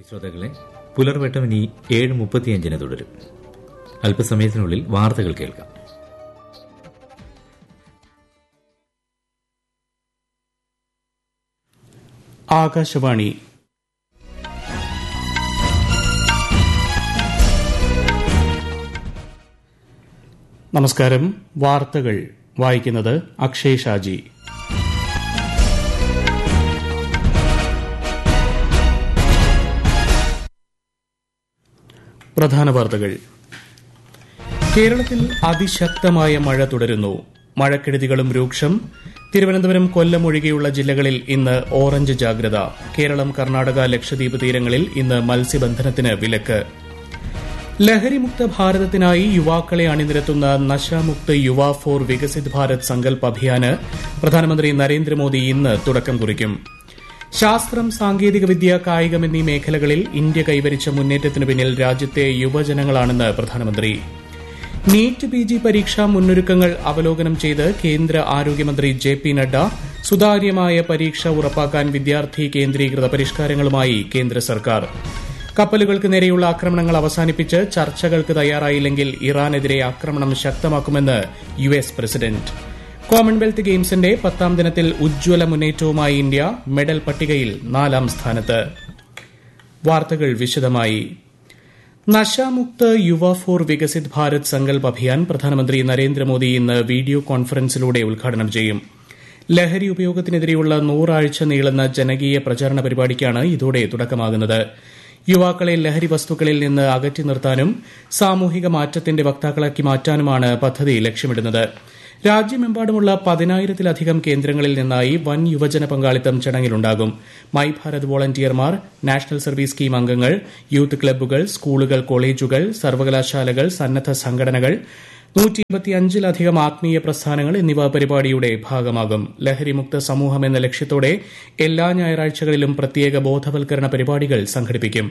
ശ്രോതാക്കളെ പുലർവട്ടം ഇനി ഏഴ് മുപ്പത്തിയഞ്ചിന് തുടരും അല്പസമയത്തിനുള്ളിൽ വാർത്തകൾ കേൾക്കാം ആകാശവാണി നമസ്കാരം വാർത്തകൾ വായിക്കുന്നത് അക്ഷയ് ഷാജി പ്രധാന വാർത്തകൾ കേരളത്തിൽ അതിശക്തമായ മഴ തുടരുന്നു മഴക്കെടുതികളും രൂക്ഷം തിരുവനന്തപുരം കൊല്ലം ഒഴികെയുള്ള ജില്ലകളിൽ ഇന്ന് ഓറഞ്ച് ജാഗ്രത കേരളം കർണാടക ലക്ഷദ്വീപ് തീരങ്ങളിൽ ഇന്ന് മത്സ്യബന്ധനത്തിന് വിലക്ക് ലഹരിമുക്ത ഭാരതത്തിനായി യുവാക്കളെ അണിനിരത്തുന്ന നശാമുക്ത് യുവ ഫോർ വികസിത് ഭാരത് സങ്കൽപ് അഭിയാന് പ്രധാനമന്ത്രി നരേന്ദ്രമോദി ഇന്ന് തുടക്കം കുറിക്കും ശാസ്ത്രം സാങ്കേതികവിദ്യ കായികം എന്നീ മേഖലകളിൽ ഇന്ത്യ കൈവരിച്ച മുന്നേറ്റത്തിനു പിന്നിൽ രാജ്യത്തെ യുവജനങ്ങളാണെന്ന് പ്രധാനമന്ത്രി നീറ്റ് പി ജി പരീക്ഷാ മുന്നൊരുക്കങ്ങൾ അവലോകനം ചെയ്ത് കേന്ദ്ര ആരോഗ്യമന്ത്രി ജെ പി നഡ്ഡ സുതാര്യമായ പരീക്ഷ ഉറപ്പാക്കാൻ വിദ്യാർത്ഥി കേന്ദ്രീകൃത പരിഷ്കാരങ്ങളുമായി കേന്ദ്ര സർക്കാർ കപ്പലുകൾക്ക് നേരെയുള്ള ആക്രമണങ്ങൾ അവസാനിപ്പിച്ച് ചർച്ചകൾക്ക് തയ്യാറായില്ലെങ്കിൽ ഇറാനെതിരെ ആക്രമണം ശക്തമാക്കുമെന്ന് യു എസ് പ്രസിഡന്റ് കോമൺവെൽത്ത് ഗെയിംസിന്റെ പത്താം ദിനത്തിൽ ഉജ്ജ്വല മുന്നേറ്റവുമായി ഇന്ത്യ മെഡൽ പട്ടികയിൽ നാലാം സ്ഥാനത്ത് വാർത്തകൾ വിശദമായി നശാമുക്ത് യുവ ഫോർ വികസിത് ഭാരത് സങ്കൽപ് അഭിയാൻ പ്രധാനമന്ത്രി നരേന്ദ്രമോദി ഇന്ന് വീഡിയോ കോൺഫറൻസിലൂടെ ഉദ്ഘാടനം ചെയ്യും ലഹരി ഉപയോഗത്തിനെതിരെയുള്ള നൂറാഴ്ച നീളുന്ന ജനകീയ പ്രചാരണ പരിപാടിക്കാണ് ഇതോടെ തുടക്കമാകുന്നത് യുവാക്കളെ ലഹരി വസ്തുക്കളിൽ നിന്ന് അകറ്റി നിർത്താനും സാമൂഹിക മാറ്റത്തിന്റെ വക്താക്കളാക്കി മാറ്റാനുമാണ് പദ്ധതി ലക്ഷ്യമിടുന്നത് രാജ്യമെമ്പാടുമുള്ള പതിനായിരത്തിലധികം കേന്ദ്രങ്ങളിൽ നിന്നായി വൻ യുവജന പങ്കാളിത്തം ചടങ്ങിലുണ്ടാകും മൈ ഭാരത് വോളണ്ടിയർമാർ നാഷണൽ സർവീസ് സ്കീം അംഗങ്ങൾ യൂത്ത് ക്ലബ്ബുകൾ സ്കൂളുകൾ കോളേജുകൾ സർവകലാശാലകൾ സന്നദ്ധ സംഘടനകൾ നൂറ്റിയിരുപത്തിയഞ്ചിലധികം ആത്മീയ പ്രസ്ഥാനങ്ങൾ എന്നിവ പരിപാടിയുടെ ഭാഗമാകും ലഹരിമുക്ത സമൂഹം എന്ന ലക്ഷ്യത്തോടെ എല്ലാ ഞായറാഴ്ചകളിലും പ്രത്യേക ബോധവൽക്കരണ പരിപാടികൾ സംഘടിപ്പിക്കും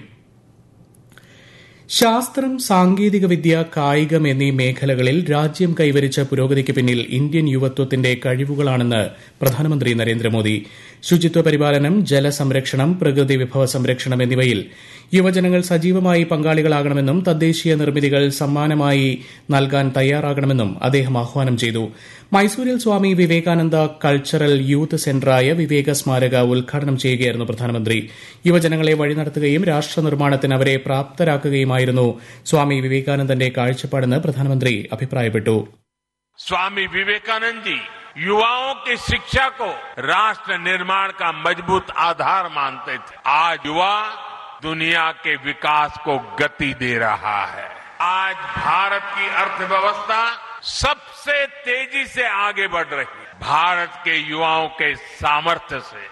ശാസ്ത്രം സാങ്കേതികവിദ്യ കായികം എന്നീ മേഖലകളിൽ രാജ്യം കൈവരിച്ച പുരോഗതിക്ക് പിന്നിൽ ഇന്ത്യൻ യുവത്വത്തിന്റെ കഴിവുകളാണെന്ന് പ്രധാനമന്ത്രി നരേന്ദ്രമോദി ശുചിത്വ പരിപാലനം ജലസംരക്ഷണം പ്രകൃതി വിഭവ സംരക്ഷണം എന്നിവയിൽ യുവജനങ്ങൾ സജീവമായി പങ്കാളികളാകണമെന്നും തദ്ദേശീയ നിർമ്മിതികൾ സമ്മാനമായി നൽകാൻ തയ്യാറാകണമെന്നും അദ്ദേഹം ആഹ്വാനം ചെയ്തു മൈസൂരിൽ സ്വാമി വിവേകാനന്ദ കൾച്ചറൽ യൂത്ത് സെന്ററായ വിവേക സ്മാരക ഉദ്ഘാടനം ചെയ്യുകയായിരുന്നു പ്രധാനമന്ത്രി യുവജനങ്ങളെ വഴി നടത്തുകയും രാഷ്ട്ര നിർമ്മാണത്തിന് അവരെ പ്രാപ്തരാക്കുകയുമായിരുന്നു സ്വാമി വിവേകാനന്ദന്റെ കാഴ്ചപ്പാടെന്ന് പ്രധാനമന്ത്രി അഭിപ്രായപ്പെട്ടു स्वामी विवेकानंद जी युवाओं की शिक्षा को राष्ट्र निर्माण का मजबूत आधार मानते थे आज युवा दुनिया के विकास को गति दे रहा है आज भारत की अर्थव्यवस्था सबसे तेजी से आगे बढ़ रही है भारत के युवाओं के सामर्थ्य से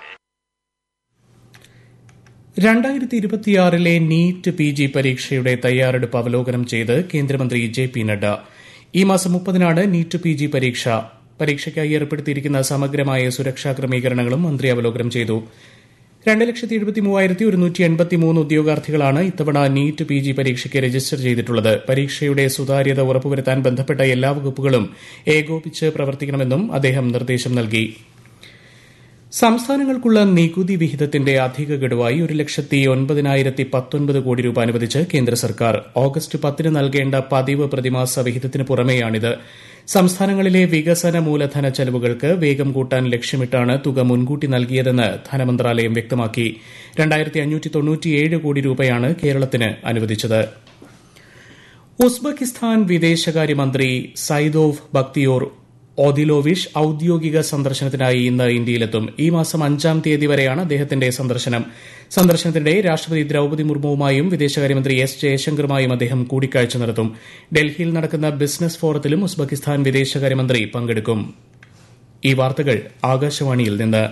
രണ്ടായിരത്തി ഇരുപത്തിയാറിലെ നീറ്റ് പി ജി പരീക്ഷയുടെ തയ്യാറെടുപ്പ് അവലോകനം ചെയ്ത് കേന്ദ്രമന്ത്രി ജെ പി നഡ്ഡ ഈ മാസം മുപ്പതിനാണ് നീറ്റ് പി ജി പരീക്ഷ പരീക്ഷയ്ക്കായി ഏർപ്പെടുത്തിയിരിക്കുന്ന സമഗ്രമായ സുരക്ഷാ ക്രമീകരണങ്ങളും മന്ത്രി അവലോകനം ചെയ്തു രണ്ട് ലക്ഷത്തി എഴുപത്തി മൂവായിരത്തി ഒരുന്നൂറ്റി എൺപത്തി മൂന്ന് ഉദ്യോഗാർത്ഥികളാണ് ഇത്തവണ നീറ്റ് പി ജി പരീക്ഷയ്ക്ക് രജിസ്റ്റർ ചെയ്തിട്ടുള്ളത് പരീക്ഷയുടെ സുതാര്യത ഉറപ്പുവരുത്താൻ ബന്ധപ്പെട്ട എല്ലാ വകുപ്പുകളും ഏകോപിച്ച് പ്രവർത്തിക്കണമെന്നും അദ്ദേഹം നിർദ്ദേശം നൽകി സംസ്ഥാനങ്ങൾക്കുള്ള നികുതി വിഹിതത്തിന്റെ അധിക ഗഡുവായി ഒരു ലക്ഷത്തി ഒൻപതിനായിരത്തി പത്തൊൻപത് കോടി രൂപ അനുവദിച്ച് കേന്ദ്ര സർക്കാർ ഓഗസ്റ്റ് പത്തിന് നൽകേണ്ട പതിവ് പ്രതിമാസ വിഹിതത്തിന് പുറമെയാണിത് സംസ്ഥാനങ്ങളിലെ വികസന മൂലധന ചെലവുകൾക്ക് വേഗം കൂട്ടാൻ ലക്ഷ്യമിട്ടാണ് തുക മുൻകൂട്ടി നൽകിയതെന്ന് ധനമന്ത്രാലയം വ്യക്തമാക്കി രണ്ടായിരത്തി അഞ്ഞൂറ്റി തൊണ്ണൂറ്റിയേഴ് കോടി രൂപയാണ് കേരളത്തിന് അനുവദിച്ചത് ഉസ്ബെക്കിസ്ഥാൻ വിദേശകാര്യമന്ത്രി സൈദോവ് ബക്തിയോർ ഒദിലോവിഷ് ഔദ്യോഗിക സന്ദർശനത്തിനായി ഇന്ന് ഇന്ത്യയിലെത്തും ഈ മാസം അഞ്ചാം തീയതി വരെയാണ് അദ്ദേഹത്തിന്റെ സന്ദർശനം സന്ദർശനത്തിനിടെ രാഷ്ട്രപതി ദ്രൌപതി മുർമുവുമായും വിദേശകാര്യമന്ത്രി എസ് ജയശങ്കറുമായും അദ്ദേഹം കൂടിക്കാഴ്ച നടത്തും ഡൽഹിയിൽ നടക്കുന്ന ബിസിനസ് ഫോറത്തിലും ഉസ്ബെക്കിസ്ഥാൻ വിദേശകാര്യമന്ത്രി പങ്കെടുക്കും ഈ വാർത്തകൾ ആകാശവാണിയിൽ നിന്ന്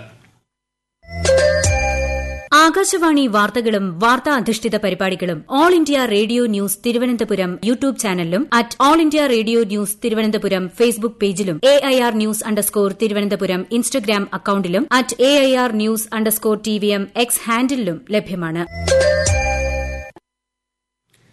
ആകാശവാണി വാർത്തകളും വാർത്താ അധിഷ്ഠിത പരിപാടികളും all India radio news Thiruvananthapuram YouTube ചാനലിലും at all India radio news Thiruvananthapuram Facebook പേജിലും A I R news underscore Thiruvananthapuram Instagram അക്കൌണ്ടിലും at A I R news underscore T V M X ഹാൻഡിലും ലഭ്യമാണ്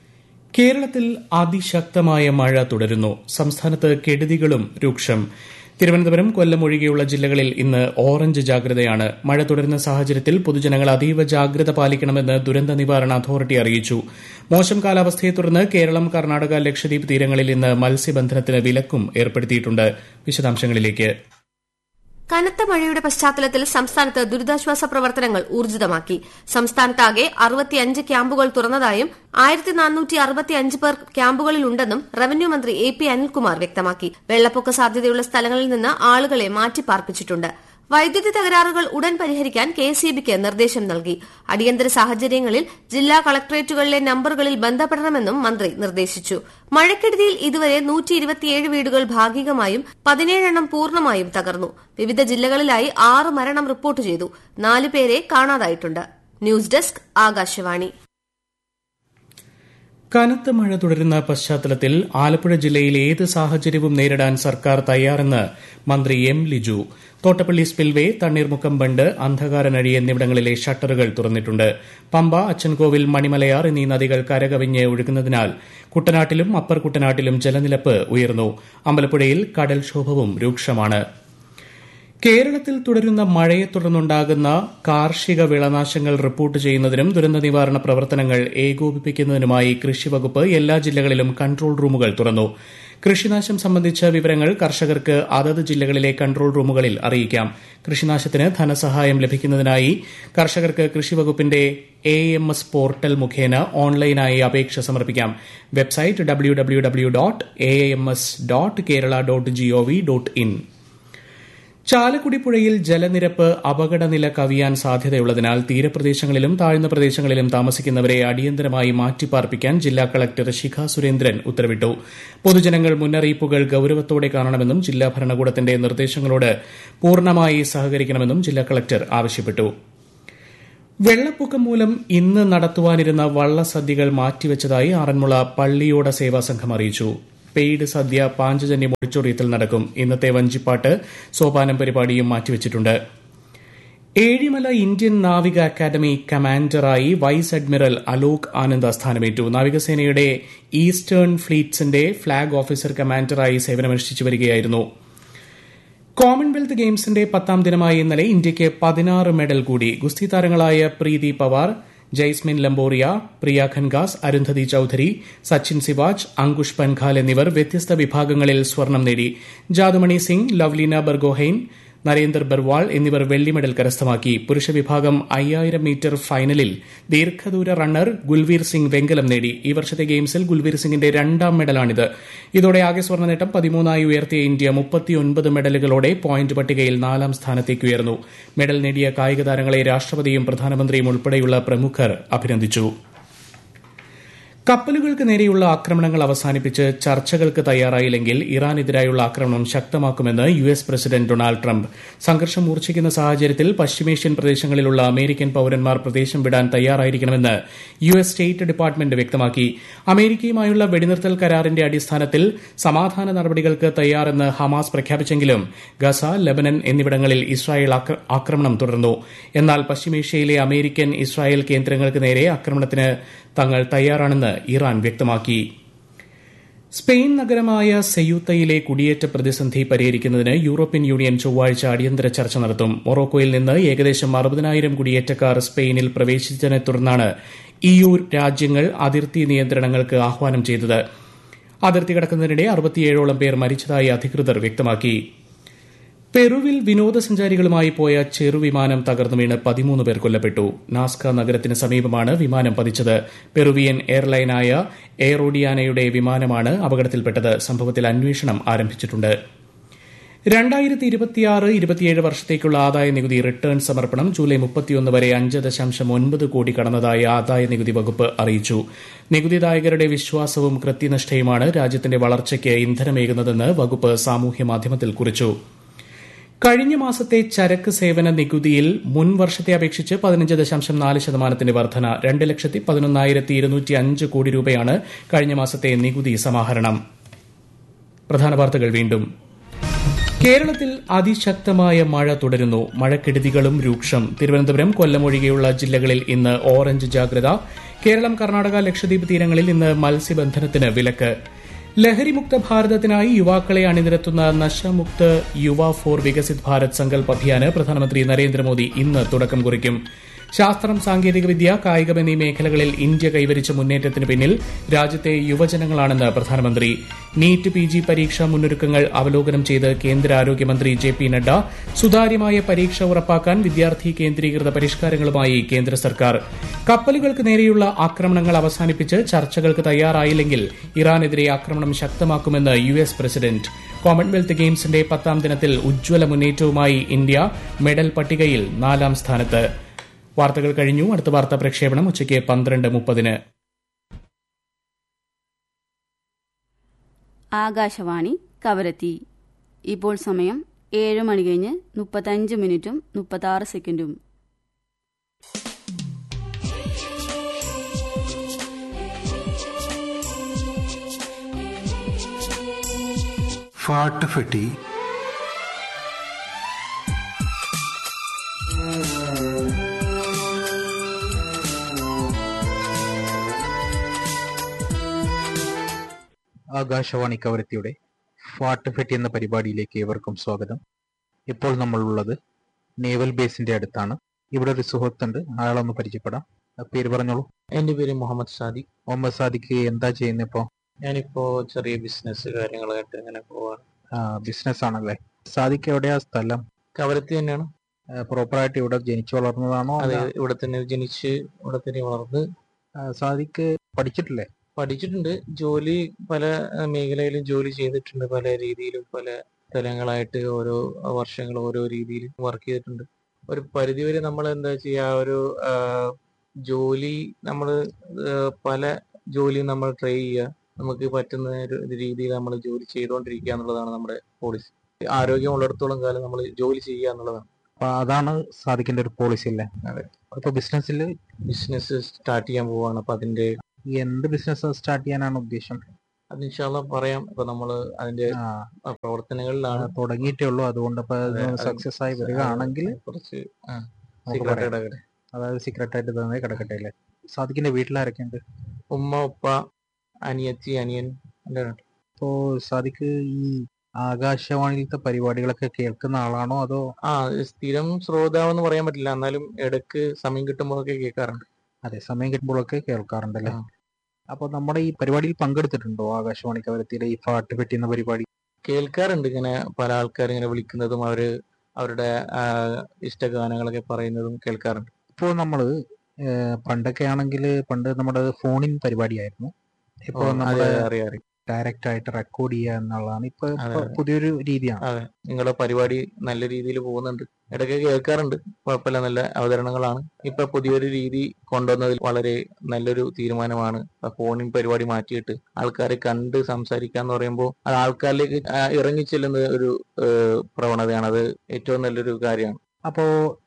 കേരളത്തിൽ അതിശക്തമായ മഴ തുടരുന്നു സംസ്ഥാനത്ത് കെടുതികളും രൂക്ഷം തിരുവനന്തപുരം കൊല്ലം ഒഴികെയുള്ള ജില്ലകളിൽ ഇന്ന് ഓറഞ്ച് ജാഗ്രതയാണ് മഴ തുടരുന്ന സാഹചര്യത്തിൽ പൊതുജനങ്ങൾ അതീവ ജാഗ്രത പാലിക്കണമെന്ന് ദുരന്ത നിവാരണ അതോറിറ്റി അറിയിച്ചു മോശം കാലാവസ്ഥയെ തുടർന്ന് കേരളം കർണാടക ലക്ഷദ്വീപ് തീരങ്ങളിൽ ഇന്ന് മത്സ്യബന്ധനത്തിന് വിലക്കും ഏർപ്പെടുത്തിയിട്ടുണ്ട് വിശദാംശങ്ങളിലേക്ക് കനത്ത മഴയുടെ പശ്ചാത്തലത്തിൽ സംസ്ഥാനത്ത് ദുരിതാശ്വാസ പ്രവർത്തനങ്ങൾ ഊർജിതമാക്കി സംസ്ഥാനത്താകെ അറുപത്തിയഞ്ച് ക്യാമ്പുകൾ തുറന്നതായും ആയിരത്തി നാനൂറ്റി അറുപത്തിയഞ്ച് പേർ ക്യാമ്പുകളിലുണ്ടെന്നും റവന്യൂ മന്ത്രി എ പി അനിൽകുമാർ വ്യക്തമാക്കി വെള്ളപ്പൊക്ക സാധ്യതയുള്ള സ്ഥലങ്ങളിൽ നിന്ന് ആളുകളെ മാറ്റിപ്പാർപ്പിച്ചിട്ടുണ്ട് വൈദ്യുതി തകരാറുകൾ ഉടൻ പരിഹരിക്കാൻ കെ സി ബിക്ക് നിർദ്ദേശം നൽകി അടിയന്തര സാഹചര്യങ്ങളിൽ ജില്ലാ കളക്ടറേറ്റുകളിലെ നമ്പറുകളിൽ ബന്ധപ്പെടണമെന്നും മന്ത്രി നിർദ്ദേശിച്ചു മഴക്കെടുതിയിൽ ഇതുവരെ നൂറ്റി ഇരുപത്തിയേഴ് വീടുകൾ ഭാഗികമായും പതിനേഴെണ്ണം പൂർണ്ണമായും തകർന്നു വിവിധ ജില്ലകളിലായി ആറ് മരണം റിപ്പോർട്ട് ചെയ്തു നാല് പേരെ കാണാതായിട്ടുണ്ട് ന്യൂസ് ഡെസ്ക് ആകാശവാണി കനത്ത മഴ തുടരുന്ന പശ്ചാത്തലത്തിൽ ആലപ്പുഴ ജില്ലയിൽ ഏത് സാഹചര്യവും നേരിടാൻ സർക്കാർ തയ്യാറെന്ന് മന്ത്രി എം ലിജു തോട്ടപ്പള്ളി സ്പിൽവേ തണ്ണീർമുക്കം ബണ്ട് അന്ധകാരനഴി എന്നിവിടങ്ങളിലെ ഷട്ടറുകൾ തുറന്നിട്ടുണ്ട് പമ്പ അച്ചൻകോവിൽ മണിമലയാർ എന്നീ നദികൾ കരകവിഞ്ഞ് ഒഴുകുന്നതിനാൽ കുട്ടനാട്ടിലും അപ്പർ കുട്ടനാട്ടിലും ജലനിരപ്പ് ഉയർന്നു അമ്പലപ്പുഴയിൽ കടൽക്ഷോഭവും രൂക്ഷമാണ് കേരളത്തിൽ തുടരുന്ന മഴയെ തുടർന്നുണ്ടാകുന്ന കാർഷിക വിളനാശങ്ങൾ റിപ്പോർട്ട് ചെയ്യുന്നതിനും ദുരന്ത നിവാരണ പ്രവർത്തനങ്ങൾ ഏകോപിപ്പിക്കുന്നതിനുമായി കൃഷിവകുപ്പ് എല്ലാ ജില്ലകളിലും കൺട്രോൾ റൂമുകൾ തുറന്നു കൃഷിനാശം സംബന്ധിച്ച വിവരങ്ങൾ കർഷകർക്ക് അതത് ജില്ലകളിലെ കൺട്രോൾ റൂമുകളിൽ അറിയിക്കാം കൃഷിനാശത്തിന് ധനസഹായം ലഭിക്കുന്നതിനായി കർഷകർക്ക് കൃഷിവകുപ്പിന്റെ എ എം എസ് പോർട്ടൽ മുഖേന ഓൺലൈനായി അപേക്ഷ സമർപ്പിക്കാം website W W W dot A M S dot Kerala dot G O V dot in Chalakudy പുഴയിൽ ജലനിരപ്പ് അപകടനില കവിയാൻ സാധ്യതയുള്ളതിനാൽ തീരപ്രദേശങ്ങളിലും താഴ്ന്ന പ്രദേശങ്ങളിലും താമസിക്കുന്നവരെ അടിയന്തരമായി മാറ്റിപ്പാർപ്പിക്കാൻ ജില്ലാ കളക്ടർ ശിഖ സുരേന്ദ്രൻ ഉത്തരവിട്ടു പൊതുജനങ്ങൾ മുന്നറിയിപ്പുകൾ ഗൌരവത്തോടെ കാണണമെന്നും ജില്ലാ ഭരണകൂടത്തിന്റെ നിർദ്ദേശങ്ങളോട് പൂർണ്ണമായി സഹകരിക്കണമെന്നും ജില്ലാ കളക്ടർ ആവശ്യപ്പെട്ടു വെള്ളപ്പൊക്കം മൂലം ഇന്ന് നടത്തുവാനിരുന്ന വള്ളസദ്യകൾ മാറ്റിവച്ചതായി ആറന്മുള പള്ളിയോട സേവാ സംഘം അറിയിച്ചു പെയ്ഡ് സദ്യ പാഞ്ചജന്യം ഓഡിറ്റോറിയത്തിൽ നടക്കും ഇന്നത്തെ വഞ്ചിപ്പാട്ട് സോപാനം പരിപാടിയും മാറ്റിവച്ചിട്ടുണ്ട് ഏഴിമല ഇന്ത്യൻ നാവിക അക്കാദമി കമാൻഡറായി വൈസ് അഡ്മിറൽ അലോക് ആനന്ദ സ്ഥാനമേറ്റു നാവികസേനയുടെ ഈസ്റ്റേൺ ഫ്ലീറ്റ്സിന്റെ ഫ്ളാഗ് ഓഫീസർ കമാൻഡറായി സേവനമനുഷ്ഠിച്ചു വരികയായിരുന്നു കോമൺവെൽത്ത് ഗെയിംസിന്റെ പത്താം ദിനമായ ഇന്നലെ ഇന്ത്യയ്ക്ക് പതിനാറ് മെഡൽ കൂടി ഗുസ്തി താരങ്ങളായ പ്രീതി പവാർ ജയ്സ്മിൻ ലംബോറിയ പ്രിയ ഖൻഗാസ് അരുന്ധതി ചൌധരി സച്ചിൻ സിവാജ് അങ്കുഷ് പൻഖാൽ എന്നിവർ വ്യത്യസ്ത വിഭാഗങ്ങളിൽ സ്വർണം നേടി ജാദുമണി സിംഗ് ലവ്ലീന ബർഗോഹൈൻ നരേന്ദർ ബർവാൾ എന്നിവർ വെള്ളി മെഡൽ കരസ്ഥമാക്കി പുരുഷ വിഭാഗം അയ്യായിരം മീറ്റർ ഫൈനലിൽ ദീർഘദൂര റണ്ണർ ഗുൽവീർ സിംഗ് വെങ്കലം നേടി ഈ വർഷത്തെ ഗെയിംസിൽ ഗുൽവീർ സിംഗിന്റെ രണ്ടാം മെഡലാണിത് ഇതോടെ ആകെ സ്വർണ്ണ നേട്ടം പതിമൂന്നായി ഉയർത്തിയ ഇന്ത്യ മുപ്പത്തിയൊൻപത് മെഡലുകളോടെ പോയിന്റ് പട്ടികയിൽ നാലാം സ്ഥാനത്തേക്ക് ഉയർന്നു മെഡൽ നേടിയ കായിക താരങ്ങളെ രാഷ്ട്രപതിയും പ്രധാനമന്ത്രിയും ഉൾപ്പെടെയുള്ള പ്രമുഖർ അഭിനന്ദിച്ചു കപ്പലുകൾക്ക് നേരെയുള്ള ആക്രമണങ്ങൾ അവസാനിപ്പിച്ച് ചർച്ചകൾക്ക് തയ്യാറായില്ലെങ്കിൽ ഇറാനെതിരായുള്ള ആക്രമണം ശക്തമാക്കുമെന്ന് U S president Donald Trump സംഘർഷം മൂർച്ഛിക്കുന്ന സാഹചര്യത്തിൽ പശ്ചിമേഷ്യൻ പ്രദേശങ്ങളിലുള്ള അമേരിക്കൻ പൌരന്മാർ പ്രദേശം വിടാൻ തയ്യാറായിരിക്കണമെന്ന് യു എസ് സ്റ്റേറ്റ് ഡിപ്പാർട്ട്മെന്റ് വ്യക്തമാക്കി അമേരിക്കയുമായുള്ള വെടിനിർത്തൽ കരാറിന്റെ അടിസ്ഥാനത്തിൽ സമാധാന നടപടികൾക്ക് തയ്യാറെന്ന് ഹമാസ് പ്രഖ്യാപിച്ചെങ്കിലും ഗസ ലബനൻ എന്നിവിടങ്ങളിൽ ഇസ്രായേൽ ആക്രമണം തുടർന്നു എന്നാൽ പശ്ചിമേഷ്യയിലെ അമേരിക്കൻ ഇസ്രായേൽ കേന്ദ്രങ്ങൾക്ക് നേരെ ആക്രമണത്തിന് തങ്ങൾ തയ്യാറാണെന്ന് ഇറാൻ വ്യക്തമാക്കി സ്പെയിൻ നഗരമായ സെയൂത്തയിലെ കുടിയേറ്റ പ്രതിസന്ധി പരിഹരിക്കുന്നതിന് യൂറോപ്യൻ യൂണിയൻ ചൊവ്വാഴ്ച അടിയന്തര ചർച്ച നടത്തും മൊറോക്കോയിൽ നിന്ന് ഏകദേശം അറുപതിനായിരം കുടിയേറ്റക്കാർ സ്പെയിനിൽ പ്രവേശിച്ചതിനെ തുടർന്നാണ് ഇയു രാജ്യങ്ങൾ അതിർത്തി നിയന്ത്രണങ്ങൾക്ക് ആഹ്വാനം ചെയ്തത് അതിർത്തി കടക്കുന്നതിനിടെ അറുപത്തിയേഴോളം പേർ മരിച്ചതായി അധികൃതർ വ്യക്തമാക്കി പെറുവിൽ വിനോദസഞ്ചാരികളുമായി പോയ ചെറുവിമാനം തകർന്നു വീണ് പതിമൂന്ന് പേർ കൊല്ലപ്പെട്ടു നാസ്ക നഗരത്തിന് സമീപമാണ് വിമാനം പതിച്ചത് പെറുവിയൻ എയർലൈനായ എയറോഡിയാനയുടെ വിമാനമാണ് അപകടത്തിൽപ്പെട്ടത് സംഭവത്തിൽ അന്വേഷണം ആരംഭിച്ചിട്ടുണ്ട് രണ്ടായിരത്തി ഇരുപത്തിയാറ് ഇരുപത്തിയേഴ് വർഷത്തേക്കുള്ള ആദായ നികുതി റിട്ടേൺ സമർപ്പണം ജൂലൈ മുപ്പത്തിയൊന്ന് വരെ അഞ്ച് ദശാംശം ഒൻപത് കോടി കടന്നതായി ആദായ നികുതി വകുപ്പ് അറിയിച്ചു നികുതിദായകരുടെ വിശ്വാസവും കൃത്യനിഷ്ഠയുമാണ് രാജ്യത്തിന്റെ വളർച്ചയ്ക്ക് ഇന്ധനമേകുന്നതെന്ന് വകുപ്പ് സാമൂഹ്യ മാധ്യമത്തിൽ കുറിച്ചു കഴിഞ്ഞ മാസത്തെ ചരക്ക് സേവന നികുതിയിൽ മുൻ വർഷത്തെ അപേക്ഷിച്ച് പതിനഞ്ച് ദശാംശം നാല് ശതമാനത്തിന്റെ വർധന രണ്ട് ലക്ഷത്തി പതിനൊന്നായിരത്തി ഇരുന്നൂറ്റി അഞ്ച് കോടി രൂപയാണ് കഴിഞ്ഞ മാസത്തെ നികുതി സമാഹരണം പ്രധാന വാർത്തകൾ വീണ്ടും കേരളത്തിൽ അതിശക്തമായ മഴ തുടരുന്നു മഴക്കെടുതികളും രൂക്ഷം തിരുവനന്തപുരം കൊല്ലം ഒഴികെയുള്ള ജില്ലകളിൽ ഇന്ന് ഓറഞ്ച് ജാഗ്രത കേരളം കർണാടക ലക്ഷദ്വീപ് തീരങ്ങളിൽ ഇന്ന് മത്സ്യബന്ധനത്തിന് വിലക്ക് ലഹരിമുക്ത ഭാരതത്തിനായി യുവാക്കളെ അണിനിരത്തുന്ന നശമുക്ത് യുവ ഫോർ വികസിത് ഭാരത് സങ്കൽപ് അഭിയാന് പ്രധാനമന്ത്രി നരേന്ദ്രമോദി ഇന്ന് തുടക്കം കുറിക്കും ശാസ്ത്രം സാങ്കേതികവിദ്യ കായികം എന്നീ മേഖലകളിൽ ഇന്ത്യ കൈവരിച്ച മുന്നേറ്റത്തിന് പിന്നിൽ രാജ്യത്തെ യുവജനങ്ങളാണെന്ന് പ്രധാനമന്ത്രി നീറ്റ് പി ജി പരീക്ഷാ മുന്നൊരുക്കങ്ങൾ അവലോകനം ചെയ്ത് കേന്ദ്ര ആരോഗ്യമന്ത്രി ജെ പി നഡ്ഡ സുതാര്യമായ പരീക്ഷ ഉറപ്പാക്കാൻ വിദ്യാർത്ഥി കേന്ദ്രീകൃത പരിഷ്കാരങ്ങളുമായി കേന്ദ്ര സർക്കാർ കപ്പലുകൾക്ക് നേരെയുള്ള ആക്രമണങ്ങൾ അവസാനിപ്പിച്ച് ചർച്ചകൾക്ക് തയ്യാറായില്ലെങ്കിൽ ഇറാനെതിരെ ആക്രമണം ശക്തമാക്കുമെന്ന് യു എസ് പ്രസിഡന്റ് കോമൺവെൽത്ത് ഗെയിംസിന്റെ പത്താം ദിനത്തിൽ ഉജ്ജ്വല മുന്നേറ്റവുമായി ഇന്ത്യ മെഡൽ പട്ടികയിൽ നാലാം സ്ഥാനത്ത് വാർത്തകൾ കഴിഞ്ഞു അടുത്ത വാർത്താ പ്രക്ഷേപണം ഉച്ചയ്ക്ക് പന്ത്രണ്ട് മുപ്പതിന് ആകാശവാണി കവരത്തി ഇപ്പോൾ സമയം ഏഴ് മണി കഴിഞ്ഞ് മുപ്പത്തഞ്ച് മിനിറ്റും മുപ്പത്താറ് സെക്കൻഡും ഫാട്ട് ഫെട്ടി ആകാശവാണി കവരത്തിയുടെ ഫാട്ട് ഫെട്ടി എന്ന പരിപാടിയിലേക്ക് ഏവർക്കും സ്വാഗതം ഇപ്പോൾ നമ്മളുള്ളത് നേവൽ ബേസിന്റെ അടുത്താണ് ഇവിടെ ഒരു സുഹൃത്തുണ്ട് അയാളൊന്ന് പരിചയപ്പെടാം ആ പേര് പറഞ്ഞോളൂ എൻ്റെ പേര് മുഹമ്മദ് സാദിഖ് മുഹമ്മദ് സാദിഖ് എന്താ ചെയ്യുന്നത് ഇപ്പോ ഞാനിപ്പോ ചെറിയ ബിസിനസ് കാര്യങ്ങളായിട്ട് ഇങ്ങനെ പോവാണ് ബിസിനസ് ആണല്ലേ സാദിഖ് എവിടെയാ സ്ഥലം കവരത്തി തന്നെയാണ് പ്രോപ്പറായിട്ട് ഇവിടെ ജനിച്ചു വളർന്നതാണോ അത് അല്ല ഇവിടെ തന്നെ ജനിച്ച് ഇവിടെ തന്നെ വളർന്ന് ആ, സാദിഖ് പഠിച്ചിട്ടില്ലേ പഠിച്ചിട്ടുണ്ട് ജോലി പല ആ, മേഖലയിലും ജോലി ചെയ്തിട്ടുണ്ട് പല രീതിയിലും പല സ്ഥലങ്ങളായിട്ട് ഓരോ വർഷങ്ങൾ ഓരോ രീതിയിൽ വർക്ക് ചെയ്തിട്ടുണ്ട് ഒരു പരിധിവരെ നമ്മൾ എന്താ ചെയ്യുക ഒരു ആ, ജോലി നമ്മൾ പല ജോലിയും നമ്മൾ ട്രൈ ചെയ്യുക നമുക്ക് പറ്റുന്ന ഒരു രീതിയിൽ നമ്മൾ ജോലി ചെയ്തുകൊണ്ടിരിക്കുക എന്നുള്ളതാണ് നമ്മുടെ പോളിസി ആരോഗ്യമുള്ളിടത്തോളം കാലം നമ്മൾ ജോലി ചെയ്യുക എന്നുള്ളതാണ് അപ്പൊ അതാണ് സാദിഖിന്റെ ഒരു പോളിസി അല്ലേ അതെ. ഇപ്പൊ ബിസിനസ്സിൽ ബിസിനസ് സ്റ്റാർട്ട് ചെയ്യാൻ പോവാണ് അപ്പൊ അതിന്റെ എന്ത് ബിസിനസ് സ്റ്റാർട്ട് ചെയ്യാനാണ് ഉദ്ദേശം അത് ഇൻഷാല്ല പറയാം ഇപ്പൊ നമ്മള് അതിന്റെ ആ, ആ പ്രവർത്തനങ്ങളിലാണ് ആ, തുടങ്ങിയിട്ടേ ഉള്ളൂ അതുകൊണ്ട് അപ്പൊ അതെ, അത് സക്സസ് ആയി വരികയാണെങ്കിൽ കുറച്ച് നമുക്ക് സീക്രട്ട് പറയാം. ഇടകടെ അതായത് സീക്രട്ട് ആയിട്ട് തന്നെ കിടക്കട്ടെ അല്ലേ സാദിഖിന്റെ വീട്ടിലാരൊക്കെയുണ്ട് ഉമ്മ ഉപ്പ അനിയത്തി അനിയൻ എല്ലാവരും ഉണ്ട്. ഇപ്പോ സാദിഖ് ഈ ആകാശവാണിയിലത്തെ പരിപാടികളൊക്കെ കേൾക്കുന്ന ആളാണോ അതോ ആ സ്ഥിരം ശ്രോതാവെന്ന് പറയാൻ പറ്റില്ല എന്നാലും ഇടക്ക് സമയം കിട്ടുമ്പോഴൊക്കെ കേൾക്കാറുണ്ട് അതെ സമയം കിട്ടുമ്പോഴൊക്കെ കേൾക്കാറുണ്ടല്ലേ ആ. അപ്പൊ നമ്മുടെ ഈ പരിപാടിയിൽ പങ്കെടുത്തിട്ടുണ്ടോ ആകാശവാണി കവരത്തിയുടെ ഈ പാട്ട് പെട്ടി എന്ന പരിപാടി കേൾക്കാറുണ്ട് ഇങ്ങനെ പല ആൾക്കാർ ഇങ്ങനെ വിളിക്കുന്നതും അവര് അവരുടെ ആ, ഇഷ്ടഗാനങ്ങളൊക്കെ പറയുന്നതും കേൾക്കാറുണ്ട് ഇപ്പോൾ നമ്മള് ഏഹ്, പണ്ടൊക്കെ ആണെങ്കിൽ പണ്ട് നമ്മുടെ ഫോണിൻ പരിപാടിയായിരുന്നു ഓ, ഇപ്പോൾ അതെ നമ്മുടെ അറിയാം അറിയാം ഡയറക്റ്റ് ആയിട്ട് റെക്കോർഡ് ചെയ്യുക എന്നുള്ളതാണ് ഇപ്പൊ അതെ, ഇപ്പൊ അതെ. പുതിയൊരു രീതിയാണ് അതെ നിങ്ങളുടെ പരിപാടി നല്ല രീതിയിൽ പോകുന്നുണ്ട് ഇടയ്ക്ക് കേൾക്കാറുണ്ട് കുഴപ്പമില്ല നല്ല അവതരണങ്ങളാണ് ഇപ്പൊ പുതിയൊരു രീതി കൊണ്ടുവന്നതിൽ വളരെ നല്ലൊരു തീരുമാനമാണ് ആ ഫോണിൽ പരിപാടി മാറ്റിയിട്ട് ആൾക്കാരെ കണ്ട് സംസാരിക്കുക എന്ന് പറയുമ്പോൾ അത് ആൾക്കാരിലേക്ക് ആ, ഇറങ്ങിച്ചെല്ലുന്ന ഒരു ഏഹ്, പ്രവണതയാണ് അത് ഏറ്റവും നല്ലൊരു കാര്യമാണ് അപ്പോ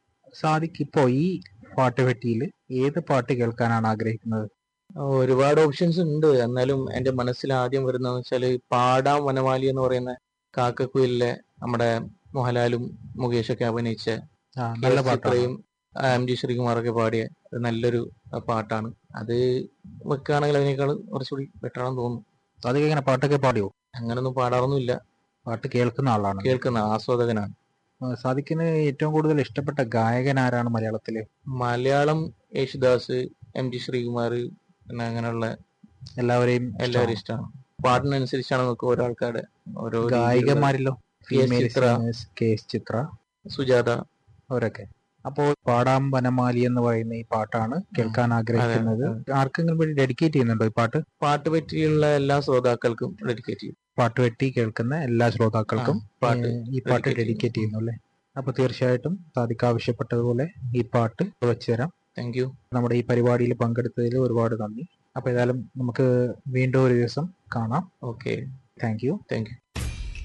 സാദിഖ് ഇപ്പോ ഈ പാട്ട് പെട്ടിയിൽ ഏത് പാട്ട് കേൾക്കാനാണ് ആഗ്രഹിക്കുന്നത് ഒരുപാട് ഓപ്ഷൻസ് ഉണ്ട് എന്നാലും എന്റെ മനസ്സിൽ ആദ്യം വരുന്നതെന്ന് വെച്ചാല് പാടാം വനമാലി എന്ന് പറയുന്ന കാക്കക്കുയിലെ നമ്മുടെ മോഹൻലാലും മുകേഷൊക്കെ അഭിനയിച്ച ആ, നല്ല പാട്ടാണ് ചിത്രയും ആ, എം ജി ശ്രീകുമാറൊക്കെ പാടിയ ഒരു നല്ലൊരു ആ, പാട്ടാണ് അത് വെക്കുകയാണെങ്കിൽ അതിനേക്കാൾ കുറച്ചുകൂടി ബെറ്റർ ആണെന്ന് തോന്നുന്നു സാദിഖ് ഇങ്ങനെ പാട്ടൊക്കെ പാടിയോ അങ്ങനൊന്നും പാടാറൊന്നുമില്ല പാട്ട് കേൾക്കുന്ന ആളാണ് കേൾക്കുന്ന ആസ്വാദകനാണ് ആ, സാദിഖിന് ഏറ്റവും കൂടുതൽ ഇഷ്ടപ്പെട്ട ഗായകൻ ആരാണ് മലയാളത്തില് മലയാളം യേശുദാസ് എം ജി ശ്രീകുമാർ പിന്നെ അങ്ങനെയുള്ള എല്ലാവരെയും എല്ലാവരും ഇഷ്ടമാണ്. ഇഷ്ടമാണ് പാട്ടിനനുസരിച്ചാണ് നമുക്ക് ഓരോ ആൾക്കാരുടെ ഓരോ രീതിയിലുള്ള- ഗായികമാരിലോ K S female Chithra. Singers K S Chithra Sujatha അവരൊക്കെ അപ്പോൾ പാടാം വനമാലി എന്ന് പറയുന്ന ഈ പാട്ടാണ് കേൾക്കാൻ ആഗ്രഹിക്കുന്നത് ആർക്കെങ്കിലും വേണ്ടി ഡെഡിക്കേറ്റ് ചെയ്യുന്നുണ്ടോ ഈ പാട്ട് പാട്ട് പറ്റിയുള്ള എല്ലാ ശ്രോതാക്കൾക്കും ഡെഡിക്കേറ്റ് ചെയ്യും പാട്ട് വെട്ടി കേൾക്കുന്ന എല്ലാ ശ്രോതാക്കൾക്കും ആ, പാട്ട് ഏഹ്, ഈ പാട്ട് dedicate ഡെഡിക്കേറ്റ് ചെയ്യുന്നു അല്ലേ അപ്പൊ തീർച്ചയായിട്ടും സാദിഖ് ആവശ്യപ്പെട്ടതുപോലെ ഈ പാട്ട് വെച്ചു തരാം താങ്ക് യു നമ്മുടെ ഈ പരിപാടിയിൽ പങ്കെടുത്തതിൽ ഒരുപാട് നന്ദി അപ്പൊ ഏതായാലും നമുക്ക് വീണ്ടും ഒരു ദിവസം കാണാം okay thank you thank U